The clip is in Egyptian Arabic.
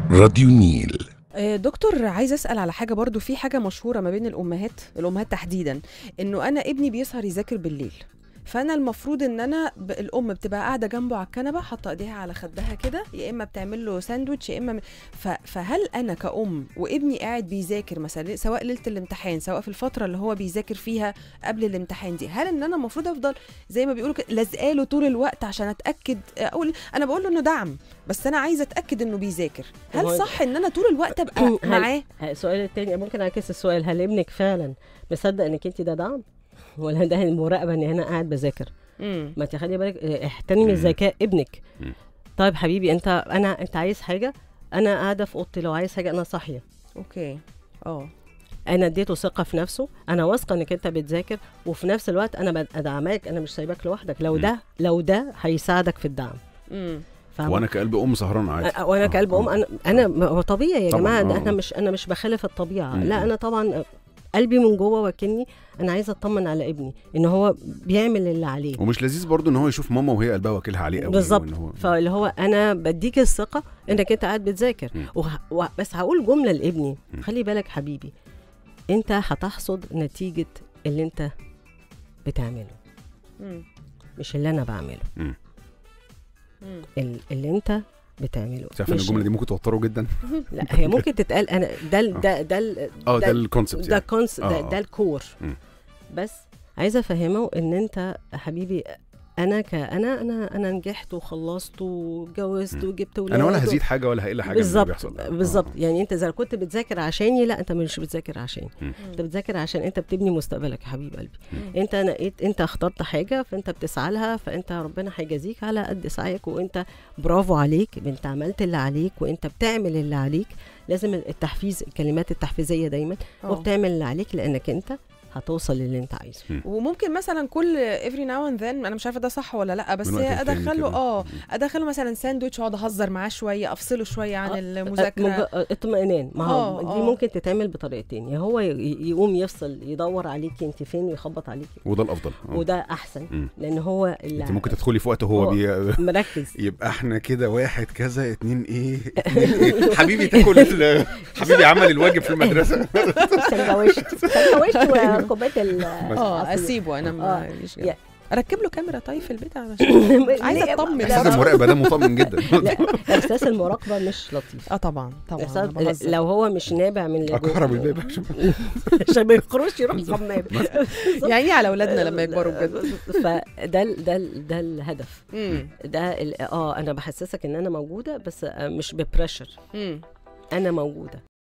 راديو نيل آه، دكتور عايز اسال على حاجه برضو في حاجه مشهوره ما بين الامهات الامهات تحديدا انه انا ابني بيسهر يذاكر بالليل فانا المفروض ان انا ب... الام بتبقى قاعده جنبه على الكنبه حاطه ايديها على خدها كده يا اما بتعمل له ساندوتش يا اما م... ف... فهل انا كأم وابني قاعد بيذاكر مثلا سواء ليله الامتحان سواء في الفتره اللي هو بيذاكر فيها قبل الامتحان دي هل ان انا المفروض افضل زي ما بيقولوا كده لازقاله طول الوقت عشان اتاكد اقول انا بقول له انه دعم بس انا عايزه اتاكد انه بيذاكر هل هو- صح ان انا طول الوقت ابقى هل- معاه السؤال التاني ممكن اعكس السؤال هل ابنك فعلا مصدق انك انت ده دعم ولا ده المراقبه ان انا قاعد بذاكر امم ما تخلي بالك اه، احترمي مم. ذكاء ابنك مم. طيب حبيبي انت انا انت عايز حاجه انا قاعده في اوضتي لو عايز حاجه انا صاحيه اوكي اه انا اديته ثقه في نفسه انا واثقه انك انت بتذاكر وفي نفس الوقت انا بدعمك انا مش سايباك لوحدك لو مم. ده لو ده هيساعدك في الدعم امم فاهمة؟ وانا كقلب ام سهران عادي أ- وانا كلب ام انا انا هو طبيعي يا طبعاً، جماعه ده آه. انا مش انا مش بخالف الطبيعه مم. لا انا طبعا قلبي من جوه واكلني انا عايزه اطمن على ابني ان هو بيعمل اللي عليه ومش لذيذ برضو ان هو يشوف ماما وهي قلبها واكلها عليه قوي بالظبط وإن هو فاللي هو انا بديك الثقه انك انت قاعد بتذاكر مم. وه... و... بس هقول جمله لابني مم. خلي بالك حبيبي انت هتحصد نتيجه اللي انت بتعمله امم مش اللي انا بعمله مم. امم ال- اللي انت بتعمله تعرف ان مش- الجمله دي ممكن توتره جدا لا هي ممكن تتقال انا ده ال- ده ده ال- اه ده ده الكونسبت ده يعني كونس آه، ده, آه. ده الكور مم. بس عايزه افهمه ان انت حبيبي انا كأنا انا انا نجحت وخلصت واتجوزت مم. وجبت ولاد انا ولا و- هزيد حاجه ولا هقل حاجه من اللي بالظبط بيحصل ده. بالظبط آه. يعني انت اذا كنت بتذاكر عشاني لا انت مش بتذاكر عشاني مم. انت بتذاكر عشان انت بتبني مستقبلك يا حبيب قلبي مم. انت نقيت انت اخترت حاجه فانت بتسعى لها فانت ربنا هيجازيك على قد سعيك وانت برافو عليك انت عملت اللي عليك وانت بتعمل اللي عليك لازم التحفيز الكلمات التحفيزيه دايما آه. وبتعمل اللي عليك لانك انت هتوصل للي انت عايزه وممكن مثلا كل every now and then انا مش عارفه ده صح ولا لا بس من وقت هي للتاني ادخله كده. اه مم. ادخله مثلا ساندوتش اقعد اهزر معاه شويه افصله شويه عن آه، المذاكره مج- اطمئنان ما آه، هو دي آه. ممكن تتعمل بطريقتين يا هو ي- يقوم يفصل يدور عليكي انت فين ويخبط عليكي وده الافضل آه. وده احسن مم. لان هو اللي انت ممكن تدخلي في وقت هو هو- بي... مركز يبقى احنا كده واحد كذا اتنين ايه اتنين ايه حبيبي تاكل ال- حبيبي عمل الواجب في المدرسه سندوتش سندوتش وكوبايه ال اه عصير. اسيبه انا ما آه. مش يا- اركب له كاميرا طيب في البيت عشان عايزه ليه؟ اطمن احساس برضه. المراقبه ده مطمن جدا لا احساس المراقبه مش لطيف اه طبعا طبعا أنا إحساس بهزر. لو هو مش نابع من اللي جوه- اكهرب الباب عشان عشان ما يخرجش يروح الحمام يعني على اولادنا لما يكبروا بجد فده ال- ده ال- ده الهدف امم ده ال- اه انا بحسسك ان انا موجوده بس آه، مش ببريشر امم انا موجوده